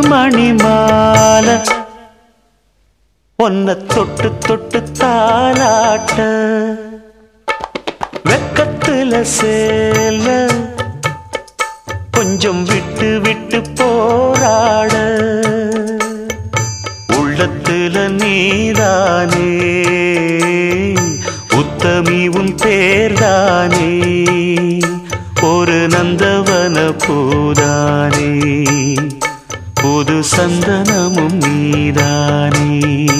மணிமால ஒன்ன தொட்டு தொட்டு தாளாட்ட வெக்கத்துல சேல கொஞ்சம் விட்டு விட்டு போராட உள்ளத்துல நீதானே உத்தமி உன் பேர்தானே ஒரு நந்தவன பூதானே புது சந்தனமும் நீதானே